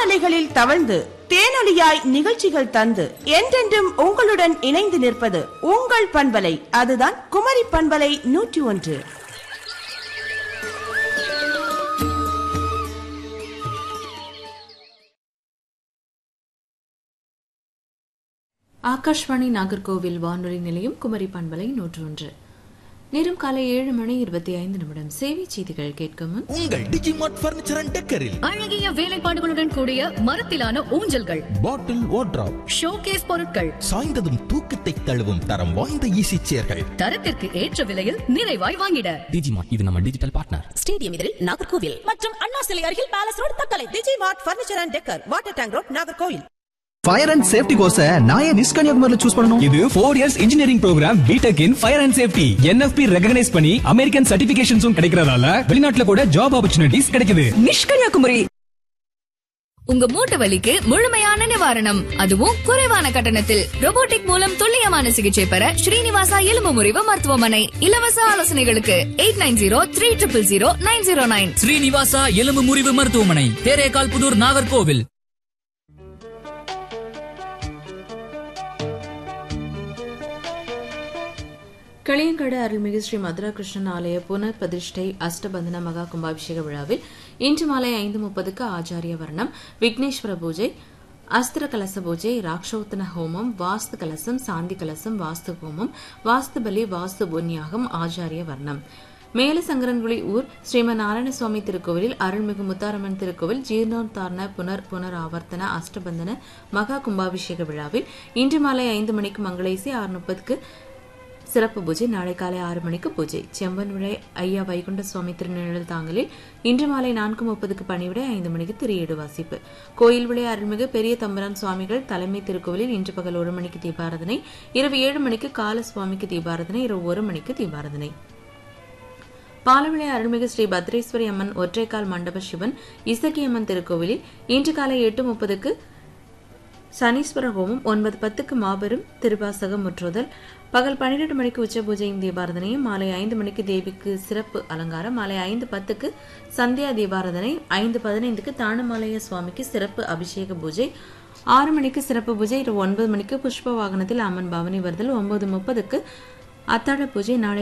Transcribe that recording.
காற்றலைகளில் தவழ்ந்து தேனொலியாய் நிகழ்ச்சிகள் தந்து என்றென்றும் உங்களுடன் இணைந்து நிற்பது உங்கள் பண்பலை அதுதான் குமரி பண்பலை நூற்றி ஒன்று ஆகாஷ்வாணி நாகர்கோவில் வானொலி நிலையம் குமரி பண்பலை நூற்று ஒன்று நேரம் காலை ஏழு மணி இருபத்தி ஐந்து நிமிடம் சேவை செய்திகள் கேட்கும் முன் உங்கள் டிஜிமார்ட் பர்னிச்சர் அண்ட் டெக்கரில் அழகிய வேலைப்பாடுகளுடன் கூடிய மரத்திலான ஊஞ்சல்கள் பாட்டில் வார்ட்ராப் ஷோகேஸ் பொருட்கள் சாய்ந்ததும் தூக்கத்தை தழுவும் தரம் வாய்ந்த ஈசி சேர்கள் தரத்திற்கு ஏற்ற விலையில் நிறைவாய் வாங்கிட டிஜிமார்ட் இது நம்ம டிஜிட்டல் பார்ட்னர் ஸ்டேடியம் எதிரில் நாகர்கோவில் மற்றும் அண்ணா சிலை அருகில் palace road Thuckalay Digi mart furniture and decor water tank road Nagercoil fire and safety course நான் ஏன் நிஸ் கன்னியாகுமரியில சூஸ் பண்ணணும் இது four years engineering program BTech in fire and safety என்எஃபி ரெகனைஸ் பண்ணி அமெரிக்கன் சர்டிபிகேஷன்ஸும் கிடைக்கிறதால வெளிநாட்டுல கூட ஜாப் ஆப்பர்ச்சுனிட்டிஸ் கிடைக்குது நிஷ்கன்யாகுமரி உங்க மூட்டு வலிக்கு முழுமையான நிவாரணம் அதுவும் குறைவான கட்டணத்தில் robotic மூலம் துல்லியமான சிகிச்சை பெற ஸ்ரீனிவாசா எலும்பு முறிவு மருத்துவமனை இலவச ஆலோசனைகளுக்கு eight nine zero three triple zero nine zero nine Srinivasa எலும்பு முறிவு மருத்துவமனை தேரேகால் புதூர் நாகர்கோவில் களியங்காடு அருள்மிகு ஸ்ரீ மதுரா கிருஷ்ணன் ஆலய புனர் பிரதிஷ்டை அஷ்டபந்தன மகா கும்பாபிஷேக விழாவில் இன்று மாலை ஐந்து முப்பதுக்கு ஆச்சாரிய வர்ணம் விக்னேஸ்வர பூஜை அஸ்திர கலச பூஜை ராக்ஷோத்தன ஹோமம் வாஸ்து கலசம் சாந்தி கலசம் வாஸ்து ஹோமம் வாஸ்து பலி வாஸ்து புண்ணியாகம் ஆச்சாரிய வர்ணம் மேலசங்கரன்குடி ஊர் ஸ்ரீமன் நாராயணசுவாமி திருக்கோவிலில் அருள்மிகு முத்தாரம்மன் திருக்கோவில் ஜீர்ணோத்தாரண புனர் புனர் ஆவர்த்தன அஷ்டபந்தன மகா கும்பாபிஷேக விழாவில் இன்று மாலை ஐந்து மணிக்கு மங்களேசி ஆறு முப்பதுக்கு சிறப்பு பூஜை நாளை காலை ஆறு மணிக்கு பூஜை செம்பன் விழை ஐயா வைகுண்ட சுவாமி திருநிழல் தாங்கலில் இன்று மாலை நான்கு முப்பதுக்கு பணிவிடை ஐந்து மணிக்கு திரியேடு வாசிப்பு கோயில் விழை அருள்மிகு பெரிய தம்பரான் சுவாமிகள் தலைமை திருக்கோவிலில் இன்று பகல் ஒரு மணிக்கு தீபாரதனை இரவு ஏழு மணிக்கு கால சுவாமிக்கு தீபாரதனை இரவு ஒரு மணிக்கு தீபாரதனை பாலவிளை அருள்மிகு ஸ்ரீ பத்ரேஸ்வரி அம்மன் ஒற்றைக்கால் மண்டப சிவன் இசக்கியம்மன் திருக்கோவிலில் இன்று காலை எட்டு முப்பதுக்கு சனீஸ்வர ஹோமம் ஒன்பது பத்துக்கு மாபெரும் திருவாசகம் முற்றுதல் பகல் பன்னிரண்டு மணிக்கு உச்ச பூஜையும் தீபாரதனையும் மாலை ஐந்து மணிக்கு தேவிக்கு சிறப்பு அலங்காரம் மாலை ஐந்து பத்துக்கு சந்தியா தீபாரதனை ஐந்து பதினைந்துக்கு தானுமாலய சுவாமிக்கு சிறப்பு அபிஷேக பூஜை ஆறு மணிக்கு சிறப்பு பூஜை இரவு ஒன்பது மணிக்கு புஷ்ப வாகனத்தில் அம்மன் பவனி வருதல் ஒன்பது முப்பதுக்கு அத்தாழ பூஜை நாளை